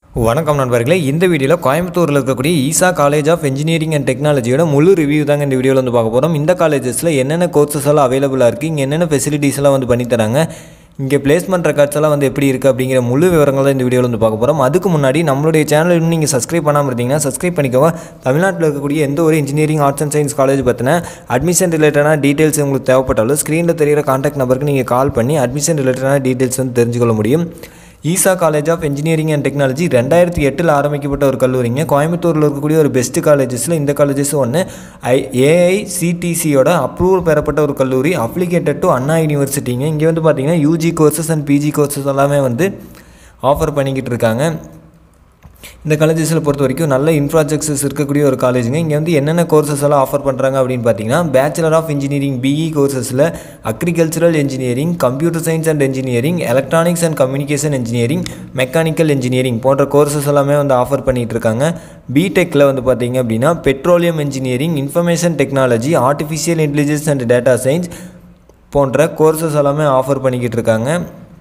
வணக்கம் நண்பர்களே இந்த வீடியோவில் கோயம்புத்தூரில் இருக்கக்கூடிய Isha college of engineering and டெக்னாலஜியோட முழு ரிவ்யூ தாங்க இந்த வீடியோவில் வந்து பார்க்க போகிறோம் இந்த காலேஜஸில் என்னென்ன கோர்சஸ் எல்லாம் அவைலபிளாக இருக்குது இங்கே என்னென்ன ஃபெசிலிட்டிஸ் எல்லாம் வந்து பண்ணித்தராங்க இங்கே பிளேஸ்மெண்ட் ரெக்கார்ட்ஸ் எல்லாம் வந்து எப்படி இருக்குது அப்படிங்கிற முழு விவரங்களை இந்த வீடியோவில் வந்து பார்க்க போகிறோம் அதுக்கு முன்னாடி நம்மளுடைய சேனல் இன்னும் நீங்கள் சப்ஸ்கிரைப் பண்ணாமல் இருந்தீங்கன்னா சப்ஸ்கிரைப் பண்ணிக்கோங்க தமிழ்நாட்டில் இருக்கக்கூடிய எந்த ஒரு engineering arts and science college பற்றின அட்மிஷன் ரிலேட்டடான டீட்டெயில்ஸ் உங்களுக்கு தேவைப்பட்டாலும் ஸ்க்ரீனில் தெரியிற காண்டாக்ட் நம்பருக்கு நீங்கள் கால் பண்ணி அட்மிஷன் ரிலேட்டடான டீட்டெயில்ஸ் வந்து தெரிஞ்சுக்கொள்ள முடியும் Isha college of engineering and technology ரெண்டாயிரத்தி எட்டில் ஆரம்பிக்கப்பட்ட ஒரு கல்லூரிங்க கோயம்புத்தூரில் இருக்கக்கூடிய ஒரு பெஸ்ட் காலேஜஸில் இந்த காலேஜஸ் ஒன்று ஐ ஏஐசிடிசியோட அப்ரூவல் பெறப்பட்ட ஒரு கல்லூரி அப்ளிகேட்டட் டு அண்ணா யூனிவர்சிட்டிங்க இங்கே வந்து பார்த்தீங்கன்னா UG courses and PG courses எல்லாமே வந்து ஆஃபர் பண்ணிக்கிட்டு இருக்காங்க இந்த காலேஜஸில் பொறுத்த வரைக்கும் நல்ல இன்ஃப்ராஸ்ட்ரக்சர்ஸ் இருக்கக்கூடிய ஒரு காலேஜுங்க இங்கே வந்து என்னென்ன கோர்சஸ் எல்லாம் ஆஃபர் பண்ணுறாங்க அப்படின்னு பார்த்தீங்கன்னா பேச்சுலர் ஆஃப் இன்ஜினியரிங் பிஇ கோர்சஸில் agricultural engineering computer science and engineering electronics and communication engineering mechanical engineering போன்ற கோர்சஸ் எல்லாமே வந்து ஆஃபர் பண்ணிகிட்டு இருக்காங்க பிடெக்கில் வந்து பார்த்தீங்க அப்படின்னா petroleum engineering information technology artificial intelligence and data science போன்ற கோர்சஸ் எல்லாமே ஆஃபர் பண்ணிக்கிட்டு இருக்காங்க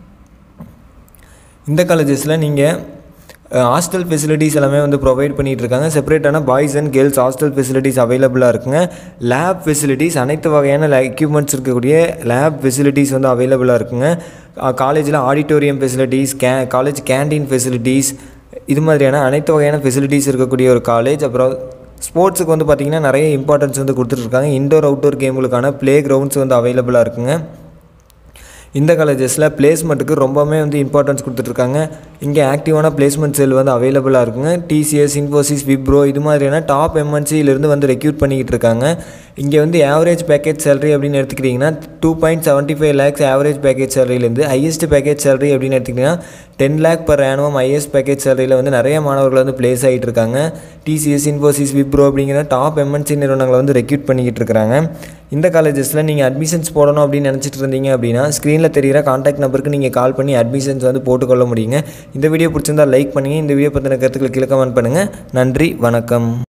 இந்த காலேஜஸில் நீங்கள் ஹாஸ்டல் ஃபெசிலிட்டிஸ் எல்லாமே வந்து ப்ரொவைட் பண்ணிகிட்டு இருக்காங்க செப்பரேட்டான boys and girls hostel facilities அவைலபிளாக இருக்குங்க லேப் ஃபெசிலிட்டிஸ் அனைத்து வகையான எக்யூப்மெண்ட்ஸ் இருக்கக்கூடிய லேப் ஃபெசிலிட்டிஸ் வந்து அவைலபிளாக இருக்குங்க காலேஜில் ஆடிட்டோரியம் ஃபெசிலிட்டிஸ் கே காலேஜ் கேண்டீன் ஃபெசிலிட்டிஸ் இது மாதிரியான அனைத்து வகையான ஃபெசிலிட்டிஸ் இருக்கக்கூடிய ஒரு காலேஜ் அப்புறம் ஸ்போர்ட்ஸுக்கு வந்து பார்த்திங்கன்னா நிறைய இம்பார்ட்டன்ஸ் வந்து கொடுத்துட்ருக்காங்க இன்டோர் அவுட்டோர் கேமுகளுக்கான ப்ளே கிரவுண்ட்ஸ் வந்து அவைலபிளாக இருக்குங்க இந்த காலேஜஸில் பிளேஸ்மெண்ட்டுக்கு ரொம்பவுமே வந்து இம்பார்ட்டன்ஸ் கொடுத்துட்ருக்காங்க இங்கே ஆக்டிவான பிளேஸ்மெண்ட் செல் வந்து அவைலபிளாக இருக்குங்க டிசிஎஸ் இன்ஃபோசிஸ் விப்ரோ இது மாதிரியான டாப் எம்என்சியிலேருந்து வந்து ரெக்யூட் பண்ணிக்கிட்டு இருக்காங்க இங்கே வந்து ஆவரேஜ் பேக்கேஜ் சேலரி அப்படின்னு எடுத்துக்கிட்டிங்கன்னா two point seventy five lakhs average package சேலரியிலேருந்து ஹையஸ்ட் பேக்கேஜ் சேலரி அப்படின்னு எடுத்துக்கிட்டிங்கன்னா ten lakh per annum highest package சேலரியில் வந்து நிறைய மாணவர்கள் வந்து பிளேஸ் ஆகிட்டு இருக்காங்க டிசிஎஸ் இன்ஃபோசிஸ் விப்ரோ அப்படிங்கிற டாப் எம்என்சி நிறுவனங்களை வந்து ரெக்யூட் பண்ணிக்கிட்டு இருக்கிறாங்க இந்த காலேஜஸில் நீங்கள் அட்மிஷன்ஸ் போடணும் அப்படின்னு நினச்சிட்டு இருந்தீங்க அப்படின்னா ஸ்க்ரீனில் தெரிகிற காண்டாக்ட் நம்பருக்கு நீங்கள் கால் பண்ணி அட்மிஷன்ஸ் வந்து போட்டுக்கொள்ள முடியுங்க இந்த வீடியோ பிடிச்சிருந்தா லைக் பண்ணுங்கள் இந்த வீடியோ பற்றின கருத்துக்களை கீழே கமெண்ட் பண்ணுங்கள் நன்றி வணக்கம்